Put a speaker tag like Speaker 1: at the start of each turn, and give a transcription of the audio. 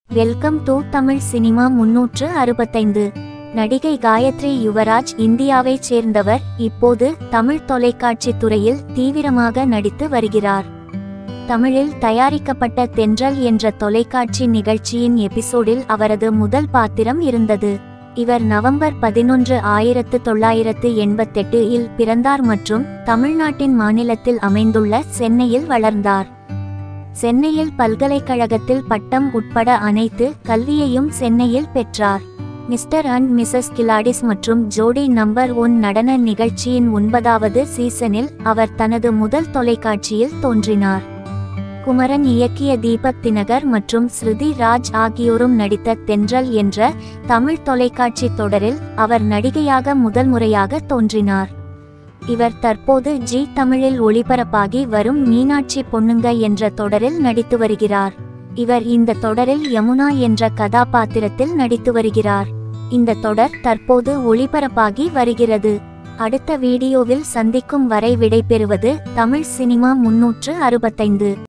Speaker 1: welcome to Tamil cinema முன்னூற்று அறுபத்தைந்து நடிகை காயத்ரி யுவராஜ் இந்தியாவைச் சேர்ந்தவர் இப்போது தமிழ் தொலைக்காட்சி துறையில் தீவிரமாக நடித்து வருகிறார் தமிழில் தயாரிக்கப்பட்ட தென்றல் என்ற தொலைக்காட்சி நிகழ்ச்சியின் எபிசோடில் அவரது முதல் பாத்திரம் இருந்தது இவர் நவம்பர் பதினொன்று ஆயிரத்து தொள்ளாயிரத்து எண்பத்தெட்டு இல் பிறந்தார் மற்றும் தமிழ்நாட்டின் மாநிலத்தில் அமைந்துள்ள சென்னையில் வளர்ந்தார் சென்னையில் பல்கலைக்கழகத்தில் பட்டம் உட்பட அனைத்து கல்வியையும் சென்னையில் பெற்றார் மிஸ்டர் அண்ட் மிசஸ் கிலாடிஸ் மற்றும் ஜோடி நம்பர் ஒன் நடன நிகழ்ச்சியின் ஒன்பதாவது சீசனில் அவர் தனது முதல் தொலைக்காட்சியில் தோன்றினார் குமரன் இயக்கிய தீபக் தினகர் மற்றும் ஸ்ருதி ராஜ் ஆகியோரும் நடித்த தென்றல் என்ற தமிழ் தொலைக்காட்சி தொடரில் அவர் நடிகையாக முதல் முறையாக தோன்றினார் இவர் தற்போது ஜி தமிழில் ஒளிபரப்பாகி வரும் மீனாட்சி பொண்ணுங்க என்ற தொடரில் நடித்து வருகிறார் இவர் இந்த தொடரில் யமுனா என்ற கதாபாத்திரத்தில் நடித்து வருகிறார் இந்த தொடர் தற்போது ஒளிபரப்பாகி வருகிறது அடுத்த வீடியோவில் சந்திக்கும் வரை விடைபெறுவது தமிழ் சினிமா முன்னூற்று அறுபத்தைந்து